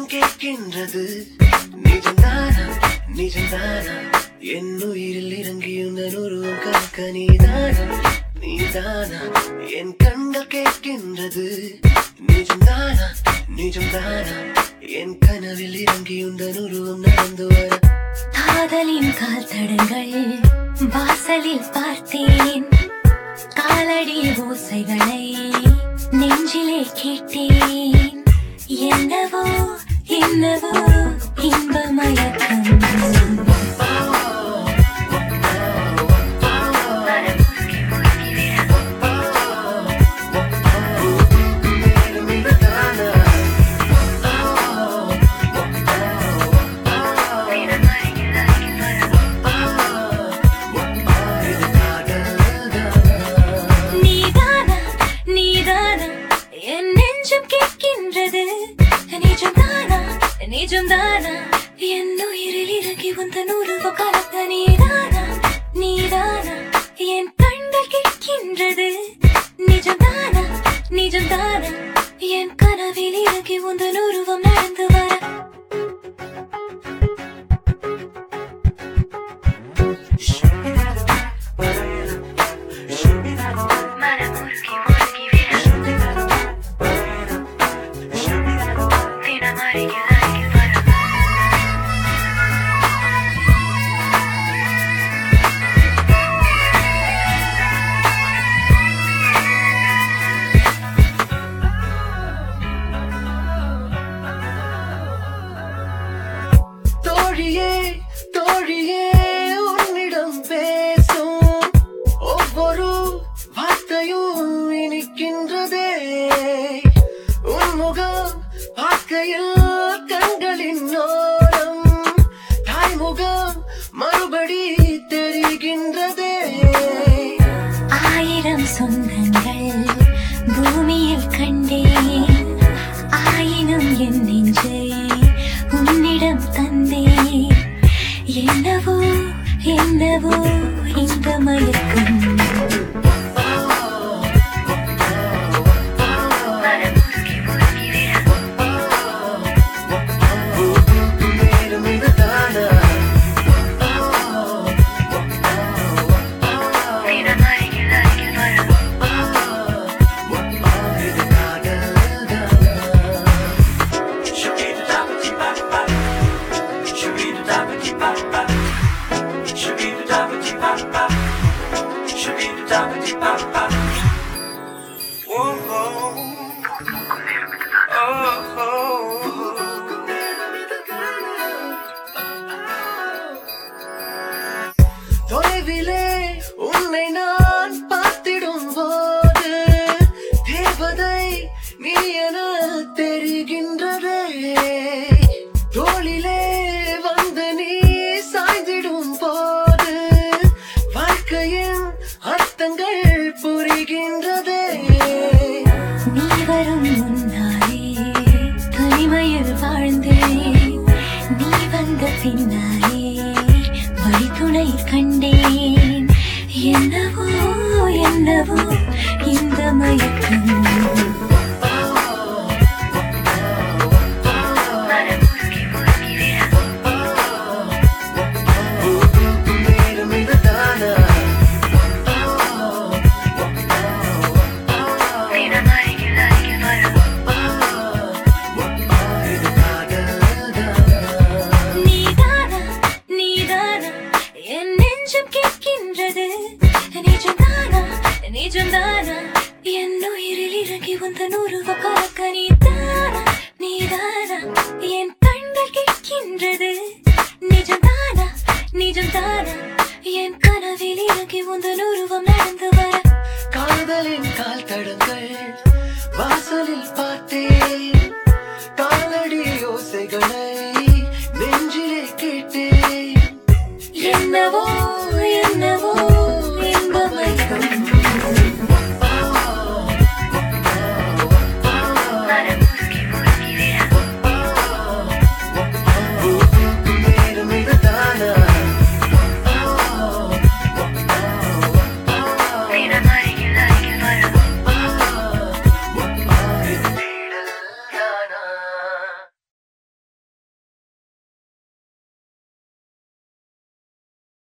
நெஞ்சம் கேட்கின்றது நிஜம்தானா நிஜம்தானா என் உயிரில் இறங்கியுள்ள உருவம் கற்க நீதானா நீதானா என் கண்கள் கேட்கின்றது நிஜம்தானா நிஜம்தானா என் கனவில் இறங்கியுள்ள உருவம் நடந்து வர காதலின் கால் தடங்கள் வாசலில் பார்த்தேன் காலடி ஓசைகளை நெஞ்சிலே கேட்டேன் என்னவோ என்னவோ இன்ப மயக்கம் நீதானா நீதானா என் நெஞ்சம் கேட்கின்றது நிஜம்தானா நிஜம்தானா என் உயிரில் இறங்கி வந்த நூறுவ கலந்த நீதானா நீதானா என் கண்கள் கேட்கின்றது நிஜம்தானா நிஜம்தானா என் கனவில் இறங்கி வந்த நூறுவம் நடந்து வர தோழியே தோழியே உன்னிடம் பேசும் ஒவ்வொரு வார்த்தையும் இனிக்கின்றதே உன் முகம் பார்க்கையில் கண்களின் ஓரம் தாய்முகம் மறுபடி தெரிகின்றதே ஆயிரம் சொந்தங்கள் பூமியில் கண்டேன் ஆயினும் என் நெஞ்சை உன்னிடம் தந்தேன் என்னவோ என்னவோ இந்த மயக்கம் நேரம் இதுதானா இது காதல்தான் தொலைவிலே உன்னை நான் பார்த்திடும் போது தேவதை நீ என தெரிகின்றதே தோளிலே வந்து நீ சாய்ந்திடும் போது வாழ்க்கையின் அர்த்தங்கள் புரிகின்றதே நீ வரும் முன்னாலே தனிமையில் வாழ்ந்தேன் நீ வந்த பின்னாலே வழித்துணை கண்டேன் என்னவோ என்னவோ இந்த மயக்கம் நேரம் இதுதானா இது காதல்தான் நீதானா நீதானா என் நெஞ்சம் கேட்கின்றது நிஜம்தானா நிஜம்தானா என் உயிரில் இறங்கி வந்த நூறுவ கலக்க நீதானா நீதானா என் கண்கள் கேட்கின்றது நிஜம்தானா நிஜம்தானா என் கனவில் இறங்கி வந்த நூறுவம் நடந்து வர காதலின் கால் தடங்கள் வாசலில் பார்த்தேன் காலடி ஓசைகளை